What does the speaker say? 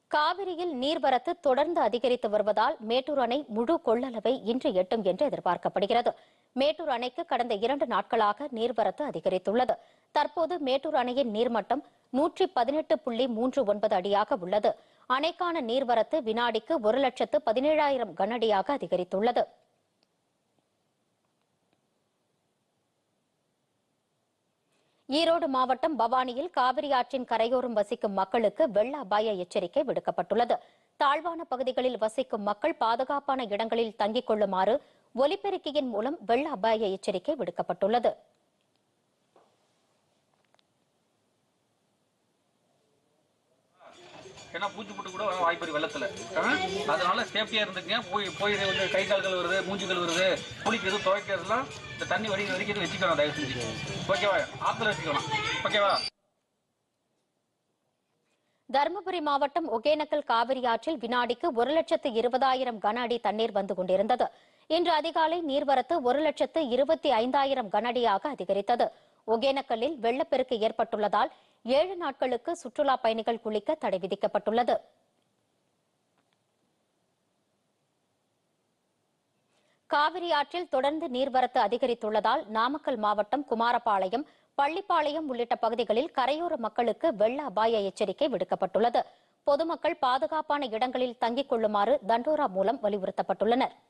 காவிரியில் நீர்வரத்து தொடர்ந்து அதிகரித்து வருவதால் மேட்டூர் அணை முழு கொள்ளளவை இன்று எட்டும் என்று எதிர்பார்க்கப்படுகிறது மேட்டூர் அணைக்கு கடந்த இரண்டு நாட்களாக நீர்வரத்து அதிகரித்துள்ளது தற்போது மேட்டூர் அணையின் நீர்மட்டம் நூற்றி பதினெட்டு புள்ளி மூன்று ஒன்பது அடியாக உள்ளது அணைக்கான நீர்வரத்து வினாடிக்கு ஒரு லட்சத்து பதினேழாயிரம் கனஅடியாக அதிகரித்துள்ளது ஈரோடு மாவட்டம் பவானியில் காவிரி ஆற்றின் கரையோரம் வசிக்கும் மக்களுக்கு வெள்ள அபாய எச்சரிக்கை விடுக்கப்பட்டுள்ளது தாழ்வான பகுதிகளில் வசிக்கும் மக்கள் பாதுகாப்பான இடங்களில் தங்கிக் கொள்ளுமாறு ஒலிபெருக்கியின் மூலம் வெள்ள அபாய எச்சரிக்கை விடுக்கப்பட்டுள்ளது ஏன்னா பூச்சி புட்டு கூட வர வாய்ப்பு இருக்கு வெள்ளத்துல ஆ? அதனால சேஃப்டியா இருந்துக்கங்க போய் போய் வந்து கை கால்கள் வருது மூஞ்சுகள் வருது குளிக்கிறது துவைக்கிறதுலாம் இந்த தண்ணி வடிக்கிற வரைக்கும் இது வச்சுக்கணும் தயவு செஞ்சு ஓகேவா ஆத்துல வச்சுக்கணும் ஓகேவா தருமபுரி மாவட்டம் ஒகேனக்கல் காவிரி ஆற்றில் வினாடிக்கு ஒரு லட்சத்து இருபதாயிரம் கன அடி தண்ணீர் வந்து கொண்டிருந்தது இன்று அதிகாலை நீர்வரத்து ஒரு லட்சத்து இருபத்தி ஐந்தாயிரம் கன அடியாக அதிகரித்தது ஒகேனக்கல்லில் வெள்ளப்பெருக்கு ஏற்பட்டுள்ளதால் ஏழு நாட்களுக்கு சுற்றுலா பயணிகள் குளிக்க தடை விதிக்கப்பட்டுள்ளது காவிரி ஆற்றில் தொடர்ந்து நீர்வரத்து அதிகரித்துள்ளதால் நாமக்கல் மாவட்டம் குமாரபாளையம் பள்ளிப்பாளையம் உள்ளிட்ட பகுதிகளில் கரையோர மக்களுக்கு வெள்ள அபாய எச்சரிக்கை விடுக்கப்பட்டுள்ளது பொதுமக்கள் பாதுகாப்பான இடங்களில் தங்கிக் கொள்ளுமாறு தண்டோரா மூலம் வலியுறுத்தப்பட்டுள்ளனர்